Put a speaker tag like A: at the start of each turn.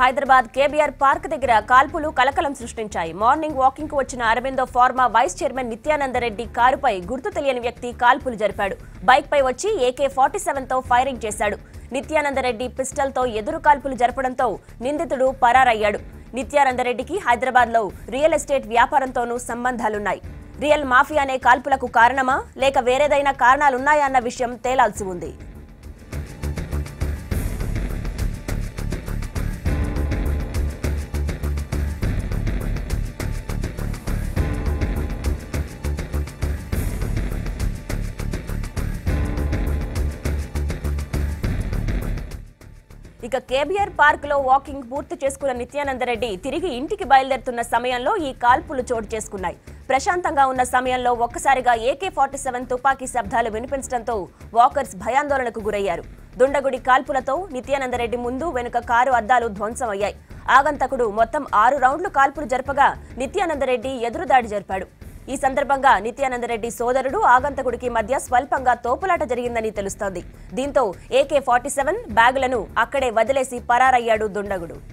A: Hyderabad KBR park దగ్గర కాల్పులు కలకలం సృష్టించాయి మార్నింగ్ వాకింగ్ కు వచ్చిన Aurobindo pharma vice chairman Nityananda Reddy కారుపై గుర్తు తెలియని వ్యక్తి కాల్పులు జరిపాడు బైక్ పై వచ్చి ఏకే ఫార్టీ సెవెన్ తో ఫైరింగ్ చేశాడు నిత్యానందరెడ్డి పిస్టల్ తో ఎదురు కాల్పులు జరపడంతో నిందితుడు పరారయ్యాడు నిత్యానందరెడ్డికి హైదరాబాద్ లో రియల్ ఎస్టేట్ వ్యాపారంతోనూ సంబంధాలున్నాయి రియల్ మాఫియానే కాల్పులకు కారణమా లేక వేరేదైనా కారణాలున్నాయా అన్న విషయం తేలాల్సి ఉంది ఇక కేబీఆర్ పార్క్ లో వాకింగ్ పూర్తి చేసుకున్న నిత్యానందరెడ్డి తిరిగి ఇంటికి బయలుదేరుతున్న సమయంలో ఈ కాల్పులు చోటు చేసుకున్నాయి ప్రశాంతంగా ఉన్న సమయంలో ఒక్కసారిగా ఏకే ఫార్టీ సెవెన్ తుపాకీ శబ్దాలు వినిపించడంతో వాకర్స్ భయాందోళనకు గురయ్యారు దుండగుడి కాల్పులతో నిత్యానందరెడ్డి ముందు వెనుక కారు అద్దాలు ధ్వంసమయ్యాయి ఆగంతకుడు మొత్తం ఆరు రౌండ్లు కాల్పులు జరపగా నిత్యానందరెడ్డి ఎదురుదాడి జరిపాడు ఈ సందర్భంగా నిత్యానందరెడ్డి సోదరుడు ఆగంతకుడికి మధ్య స్వల్పంగా తోపులాట జరిగిందని తెలుస్తోంది దీంతో ఏకే ఫార్టీ సెవెన్ బ్యాగులను అక్కడే వదిలేసి పరారయ్యాడు దుండగుడు